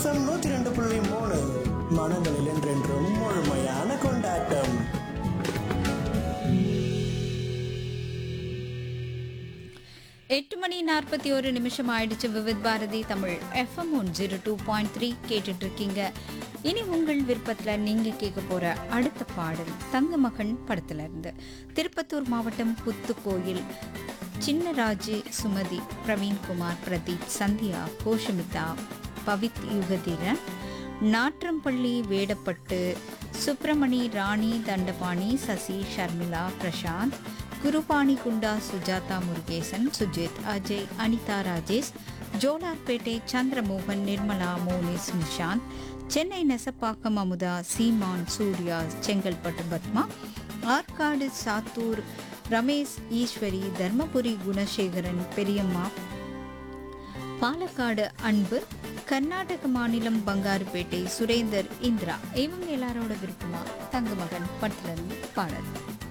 FM நூத்தி ரெண்டு புள்ளி மூணு மனங்களில் என்றென்றும் முழுமையான கொண்டாட்டம் எட்டு மணி நாற்பத்தி ஒரு நிமிஷம் ஆயிடுச்சு Vividh Bharati Tamil FM one zero two point three கேட்டுட்டு இருக்கீங்க இனி உங்கள் விருப்பத்தில் நீங்கள் கேட்க போகிற அடுத்த பாடல் தங்க மகன் படத்துல இருந்து திருப்பத்தூர் மாவட்டம் புத்துக்கோயில் சின்னராஜு சுமதி பிரவீன்குமார் பிரதீப் சந்தியா கோஷமிதா பவித் யுகதீரன் நாற்றம்பள்ளி வேடப்பட்டு சுப்பிரமணி ராணி தண்டபாணி சசி ஷர்மிளா பிரசாந்த் குருபாணி குண்டா சுஜாதா முருகேசன் சுஜித் அஜய் அனிதா ராஜேஷ் ஜோலார்பேட்டை சந்திரமோகன் நிர்மலா மோனிஸ் நிஷாந்த் சென்னை நெசப்பாக்கம் அமுதா சீமான் சூர்யா செங்கல்பட்டு பத்மா ஆற்காடு சாத்தூர் ரமேஷ் ஈஸ்வரி தர்மபுரி குணசேகரன் பெரியம்மா பாலக்காடு அன்பு கர்நாடக மாநிலம் பங்காருப்பேட்டை சுரேந்தர் இந்திரா இவங்க எல்லாரோட விருப்பமா தங்கமகன் படத்துல இருந்து பாடல்